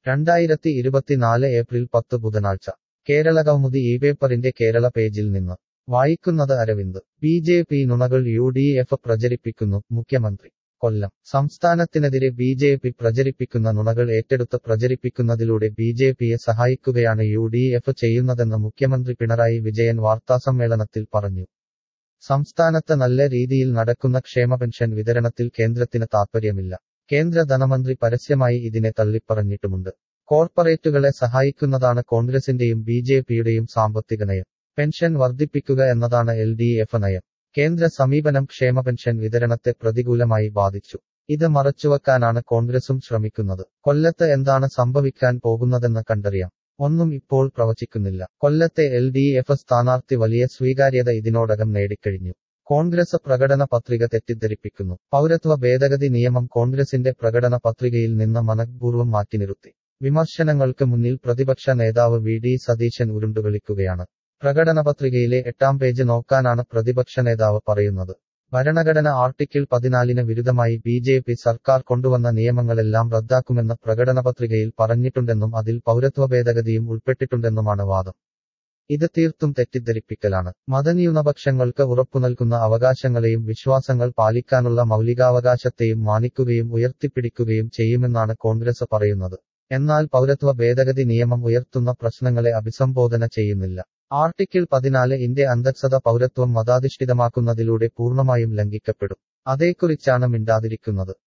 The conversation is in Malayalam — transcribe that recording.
രണ്ടായിരത്തി ഇരുപത്തിനാല് ഏപ്രിൽ പത്ത് ബുധനാഴ്ച കേരള കൗമുദി ഈ പേപ്പറിന്റെ കേരള പേജിൽ നിന്ന് വായിക്കുന്നത് അരവിന്ദ് ബി ജെ പി നുണകൾ യു ഡി എഫ് പ്രചരിപ്പിക്കുന്നു മുഖ്യമന്ത്രി കൊല്ലം സംസ്ഥാനത്തിനെതിരെ ബി ജെ പി പ്രചരിപ്പിക്കുന്ന നുണകൾ ഏറ്റെടുത്ത് പ്രചരിപ്പിക്കുന്നതിലൂടെ ബി ജെ പിയെ സഹായിക്കുകയാണ് യു ഡി എഫ് ചെയ്യുന്നതെന്ന് മുഖ്യമന്ത്രി പിണറായി വിജയൻ വാർത്താസമ്മേളനത്തിൽ പറഞ്ഞു സംസ്ഥാനത്ത് നല്ല രീതിയിൽ നടക്കുന്ന ക്ഷേമ പെൻഷൻ വിതരണത്തിൽ കേന്ദ്രത്തിന് താൽപ്പര്യമില്ല കേന്ദ്ര ധനമന്ത്രി പരസ്യമായി ഇതിനെ തള്ളിപ്പറഞ്ഞിട്ടുമുണ്ട് കോർപ്പറേറ്റുകളെ സഹായിക്കുന്നതാണ് കോൺഗ്രസിന്റെയും ബി ജെ പിയുടെയും സാമ്പത്തിക നയം പെൻഷൻ വർദ്ധിപ്പിക്കുക എന്നതാണ് എൽ ഡി എഫ് നയം കേന്ദ്ര സമീപനം ക്ഷേമ പെൻഷൻ വിതരണത്തെ പ്രതികൂലമായി ബാധിച്ചു ഇത് മറച്ചുവെക്കാനാണ് കോൺഗ്രസും ശ്രമിക്കുന്നത് കൊല്ലത്ത് എന്താണ് സംഭവിക്കാൻ പോകുന്നതെന്ന് കണ്ടറിയാം ഒന്നും ഇപ്പോൾ പ്രവചിക്കുന്നില്ല കൊല്ലത്തെ എൽ ഡി എഫ് സ്ഥാനാർത്ഥി വലിയ സ്വീകാര്യത ഇതിനോടകം നേടിക്കഴിഞ്ഞു കോൺഗ്രസ് പ്രകടന പത്രിക തെറ്റിദ്ധരിപ്പിക്കുന്നു പൗരത്വ ഭേദഗതി നിയമം കോൺഗ്രസിന്റെ പ്രകടന പത്രികയിൽ നിന്ന് മനഃപൂർവ്വം മാറ്റി നിർത്തി വിമർശനങ്ങൾക്ക് മുന്നിൽ പ്രതിപക്ഷ നേതാവ് വി ഡി സതീശൻ ഉരുണ്ടുകളിക്കുകയാണ് പ്രകടന പത്രികയിലെ എട്ടാം പേജ് നോക്കാനാണ് പ്രതിപക്ഷ നേതാവ് പറയുന്നത് ഭരണഘടന ആർട്ടിക്കിൾ പതിനാലിന് വിരുദ്ധമായി ബി ജെ പി സർക്കാർ കൊണ്ടുവന്ന നിയമങ്ങളെല്ലാം റദ്ദാക്കുമെന്ന് പ്രകടന പത്രികയിൽ പറഞ്ഞിട്ടുണ്ടെന്നും അതിൽ പൗരത്വ ഭേദഗതിയും ഉൾപ്പെട്ടിട്ടുണ്ടെന്നുമാണ് വാദം ഇത് തീർത്തും തെറ്റിദ്ധരിപ്പിക്കലാണ് മതന്യൂനപക്ഷങ്ങൾക്ക് ഉറപ്പുനൽകുന്ന അവകാശങ്ങളെയും വിശ്വാസങ്ങൾ പാലിക്കാനുള്ള മൗലികാവകാശത്തെയും മാനിക്കുകയും ഉയർത്തിപ്പിടിക്കുകയും ചെയ്യുമെന്നാണ് കോൺഗ്രസ് പറയുന്നത് എന്നാൽ പൗരത്വ ഭേദഗതി നിയമം ഉയർത്തുന്ന പ്രശ്നങ്ങളെ അഭിസംബോധന ചെയ്യുന്നില്ല ആർട്ടിക്കിൾ പതിനാല് ഇന്ത്യ അന്തസ്സത പൗരത്വം മതാധിഷ്ഠിതമാക്കുന്നതിലൂടെ പൂർണ്ണമായും ലംഘിക്കപ്പെടും അതേക്കുറിച്ചാണ് മിണ്ടാതിരിക്കുന്നത്